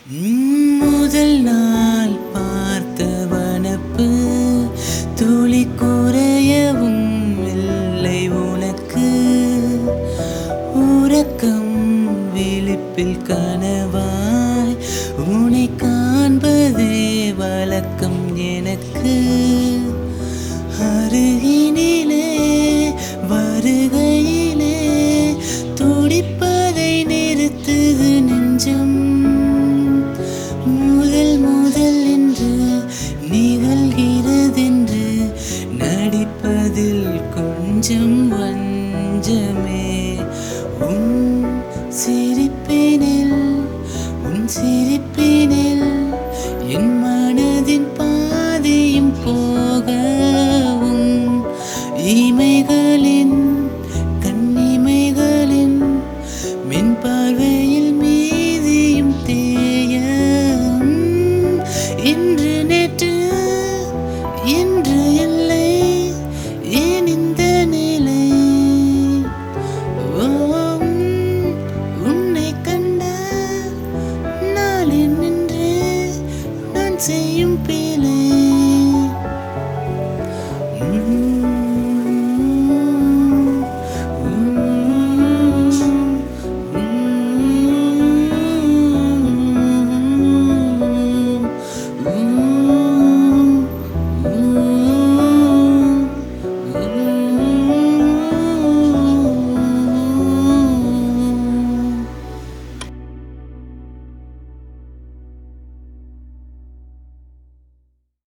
உம், முதல் நாள் பார்த்த வனப்பு துளி குறையவும் இல்லை உனக்கு உறக்கம் விழிப்பில் கனவாய் உன்னை காண்பதே வழக்கம் எனக்கு அருகினிலே வருகையிலே துடிப்பதை நிறுத்துது நெஞ்சம் முதல் முதல் என்று நிகழ்கிறதென்று நடிப்பதில் கொஞ்சம் வஞ்சமே உன் சிரிப்பினில் உன் சிரிப்பினில் என் மனதின் பாதையும் போகவும் இமைகள்